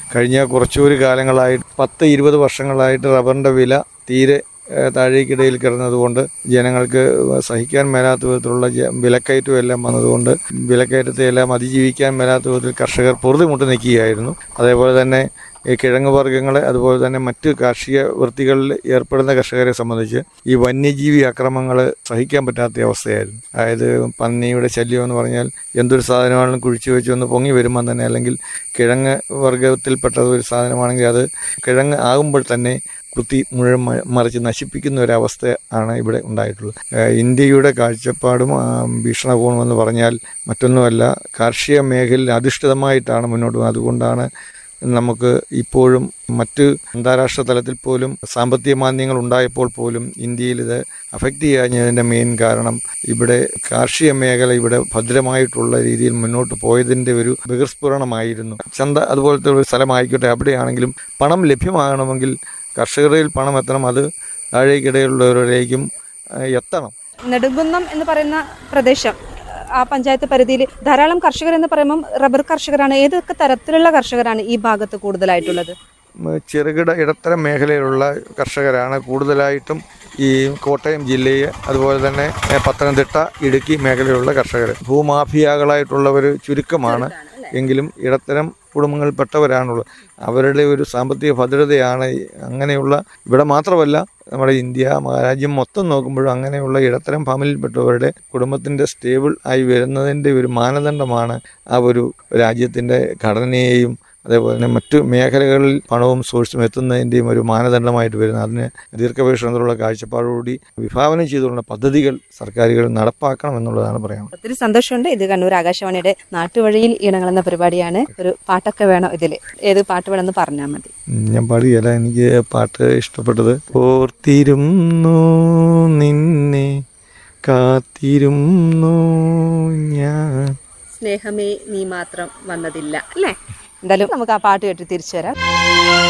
കഴിഞ്ഞ കുറച്ചൊരു കാലങ്ങളായിട്ട് പത്ത് ഇരുപത് വർഷങ്ങളായിട്ട് റബ്ബറിൻ്റെ വില തീരെ ഏഹ്, താഴേക്കിടയിൽ കിടന്നതുകൊണ്ട് ജനങ്ങൾക്ക് സഹിക്കാൻ മേലാത്ത വിധത്തിലുള്ള ജ- വിലക്കയറ്റം എല്ലാം വന്നതുകൊണ്ട് വിലക്കയറ്റത്തെ എല്ലാം അതിജീവിക്കാൻ മേലാത്ത വിധത്തിൽ കർഷകർ പൊറുതിമുട്ട് നിൽക്കുകയായിരുന്നു അതേപോലെ തന്നെ ഈ കിഴങ്ങ് വർഗ്ഗങ്ങളെ അതുപോലെ തന്നെ മറ്റ് കാർഷിക വൃത്തികളിൽ ഏർപ്പെടുന്ന കർഷകരെ സംബന്ധിച്ച് ഈ വന്യജീവി അക്രമങ്ങൾ സഹിക്കാൻ പറ്റാത്ത അവസ്ഥയായിരുന്നു അതായത് പന്നിയുടെ ശല്യം എന്ന് പറഞ്ഞാൽ എന്തൊരു സാധനമാണെങ്കിലും കുഴിച്ചു വെച്ച് ഒന്ന് പൊങ്ങി വരുമ്പോൾ തന്നെ അല്ലെങ്കിൽ കിഴങ്ങ് വർഗത്തിൽപ്പെട്ടത് ഒരു സാധനമാണെങ്കിൽ അത് കിഴങ്ങ് ആകുമ്പോൾ തന്നെ കുത്തി മുഴുവൻ മ- മറിച്ച് നശിപ്പിക്കുന്ന ഒരവസ്ഥ ആണ് ഇവിടെ ഉണ്ടായിട്ടുള്ളത് ഏഹ് ഇന്ത്യയുടെ കാഴ്ചപ്പാടും ആ, വീക്ഷണകോണും എന്ന് പറഞ്ഞാൽ മറ്റൊന്നുമല്ല കാർഷിക മേഖലയിൽ അധിഷ്ഠിതമായിട്ടാണ് മുന്നോട്ട് പോകുന്നത് അതുകൊണ്ടാണ് നമുക്ക് ഇപ്പോഴും മറ്റ് അന്താരാഷ്ട്ര തലത്തിൽ പോലും സാമ്പത്തിക മാന്ദ്യങ്ങൾ ഉണ്ടായപ്പോൾ പോലും ഇന്ത്യയിൽ ഇത് അഫക്റ്റ് ചെയ്യാഞ്ഞതിൻ്റെ മെയിൻ കാരണം ഇവിടെ കാർഷിക മേഖല ഇവിടെ ഭദ്രമായിട്ടുള്ള രീതിയിൽ മുന്നോട്ട് പോയതിൻ്റെ ഒരു ബഹിർസ്ഫുരണമായിരുന്നു ചന്ത അതുപോലത്തെ ഒരു സ്ഥലമായിക്കോട്ടെ അവിടെയാണെങ്കിലും പണം ലഭ്യമാകണമെങ്കിൽ കർഷകരിൽ പണം എത്തണം അത് താഴേക്കിടയിലുള്ളവരിലേക്കും ആ, എത്തണം നെടുങ്കുന്നം എന്ന് പറയുന്ന പ്രദേശം ആ പഞ്ചായത്ത് പരിധിയിൽ ധാരാളം കർഷകർ എന്ന് പറയുമ്പം റബ്ബർ കർഷകരാണ് ഏതൊക്കെ തരത്തിലുള്ള കർഷകരാണ് ഈ ഭാഗത്ത് കൂടുതലായിട്ടുള്ളത് ഉം, ചെറുകിട ഇടത്തരം മേഖലയിലുള്ള കർഷകരാണ് കൂടുതലായിട്ടും ഈ കോട്ടയം ജില്ലയെ അതുപോലെ തന്നെ ഏ, പത്തനംതിട്ട ഇടുക്കി മേഖലയിലുള്ള കർഷകർ ഭൂമാഫിയകളായിട്ടുള്ളവർ ചുരുക്കമാണ് എങ്കിലും ഇടത്തരം കുടുംബങ്ങളിൽപ്പെട്ടവരാണുള്ളത് അവരുടെ ഒരു സാമ്പത്തിക ഭദ്രതയാണ് ഈ അങ്ങനെയുള്ള ഇവിടെ മാത്രമല്ല നമ്മുടെ ഇന്ത്യ മഹാരാജ്യം മൊത്തം നോക്കുമ്പോഴും അങ്ങനെയുള്ള ഇടത്തരം ഫാമിലിയിൽപ്പെട്ടവരുടെ കുടുംബത്തിൻ്റെ സ്റ്റേബിൾ ആയി വരുന്നതിൻ്റെ ഒരു മാനദണ്ഡമാണ് ആ ഒരു രാജ്യത്തിൻ്റെ ഘടനയെയും അതേപോലെ തന്നെ മറ്റു മേഖലകളിൽ പണവും സോഴ്സും എത്തുന്നതിൻ്റെയും ഒരു മാനദണ്ഡമായിട്ട് വരുന്നത് അതിന് ദീർഘവീക്ഷണത്തിലുള്ള കാഴ്ചപ്പാടോടുകൂടി വിഭാവനം ചെയ്തുള്ള പദ്ധതികൾ സർക്കാരുകൾ നടപ്പാക്കണം എന്നുള്ളതാണ് പറയാനുള്ളത് ഒത്തിരി സന്തോഷമുണ്ട് ഇത് കണ്ണൂർ ആകാശവാണിയുടെ നാട്ടുവഴിയിൽ ഈണങ്ങൾ എന്ന പരിപാടിയാണ് ഒരു പാട്ടൊക്കെ വേണം ഇതിൽ ഏത് പാട്ട് വേണമെന്ന് പറഞ്ഞാൽ മതി ഉം, ഞാൻ പാടുകയല്ല എനിക്ക് പാട്ട് ഇഷ്ടപ്പെട്ടത് ഓർത്തിരുന്നു നിന്നെ കാത്തിരുന്നു ഞാൻ സ്നേഹമേ നീ മാത്രം വന്നതില്ല അല്ലേ എന്തായാലും നമുക്ക് ആ പാട്ട് കേട്ട് തിരിച്ചു വരാം